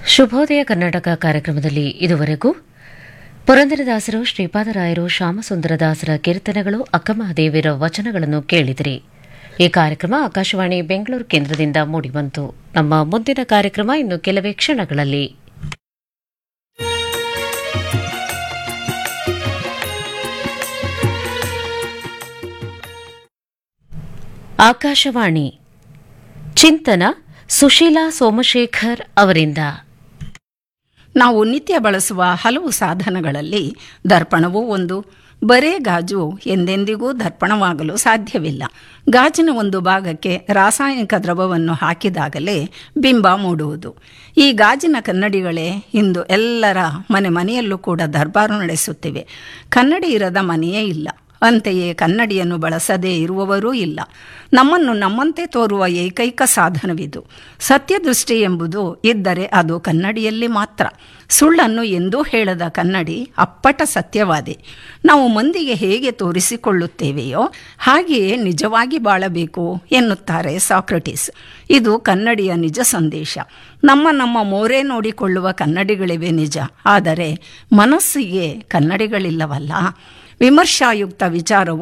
ಶುಭೋದಯ ಕರ್ನಾಟಕ ಕಾರ್ಯಕ್ರಮದಲ್ಲಿ ಇದುವರೆಗೂ ಪುರಂದರದಾಸರು ಶ್ರೀಪಾದರಾಯರು ಶ್ಯಾಮಸುಂದರದಾಸರ ಕೀರ್ತನೆಗಳು ಅಕ್ಕಮಹಾದೇವಿಯರ ವಚನಗಳನ್ನು ಕೇಳಿದಿರಿ ಈ ಕಾರ್ಯಕ್ರಮ ಆಕಾಶವಾಣಿ ಬೆಂಗಳೂರು ಕೇಂದ್ರದಿಂದ ಮೂಡಿಬಂತು ನಮ್ಮ ಮುಂದಿನ ಕಾರ್ಯಕ್ರಮ ಇನ್ನು ಕೆಲವೇ ಕ್ಷಣಗಳಲ್ಲಿ ಆಕಾಶವಾಣಿ ಚಿಂತನ ಸುಶೀಲಾ ಸೋಮಶೇಖರ್ ಅವರಿಂದ ನಾವು ನಿತ್ಯ ಬಳಸುವ ಹಲವು ಸಾಧನಗಳಲ್ಲಿ ದರ್ಪಣವೂ ಒಂದು ಬರೇ ಗಾಜು ಎಂದೆಂದಿಗೂ ದರ್ಪಣವಾಗಲು ಸಾಧ್ಯವಿಲ್ಲ ಗಾಜಿನ ಒಂದು ಭಾಗಕ್ಕೆ ರಾಸಾಯನಿಕ ದ್ರವವನ್ನು ಹಾಕಿದಾಗಲೇ ಬಿಂಬ ಮೂಡುವುದು ಈ ಗಾಜಿನ ಕನ್ನಡಿಗಳೇ ಇಂದು ಎಲ್ಲರ ಮನೆ ಮನೆಯಲ್ಲೂ ಕೂಡ ದರ್ಬಾರು ನಡೆಸುತ್ತಿವೆ ಕನ್ನಡಿ ಇರದ ಮನೆಯೇ ಇಲ್ಲ ಅಂತೆಯೇ ಕನ್ನಡಿಯನ್ನು ಬಳಸದೇ ಇರುವವರೂ ಇಲ್ಲ ನಮ್ಮನ್ನು ನಮ್ಮಂತೆ ತೋರುವ ಏಕೈಕ ಸಾಧನವಿದು ಸತ್ಯದೃಷ್ಟಿ ಎಂಬುದು ಇದ್ದರೆ ಅದು ಕನ್ನಡಿಯಲ್ಲಿ ಮಾತ್ರ ಸುಳ್ಳನ್ನು ಎಂದೂ ಹೇಳದ ಕನ್ನಡಿ ಅಪ್ಪಟ ಸತ್ಯವಾದಿ ನಾವು ಮಂದಿಗೆ ಹೇಗೆ ತೋರಿಸಿಕೊಳ್ಳುತ್ತೇವೆಯೋ ಹಾಗೆಯೇ ನಿಜವಾಗಿ ಬಾಳಬೇಕು ಎನ್ನುತ್ತಾರೆ ಸಾಕ್ರಟಿಸ್ ಇದು ಕನ್ನಡಿಯ ನಿಜ ಸಂದೇಶ ನಮ್ಮ ನಮ್ಮ ಮೋರೆ ನೋಡಿಕೊಳ್ಳುವ ಕನ್ನಡಿಗಳಿವೆ ನಿಜ ಆದರೆ ಮನಸ್ಸಿಗೆ ಕನ್ನಡಿಗಳಿಲ್ಲವಲ್ಲ ವಿಮರ್ಶಾಯುಕ್ತ ವಿಚಾರವು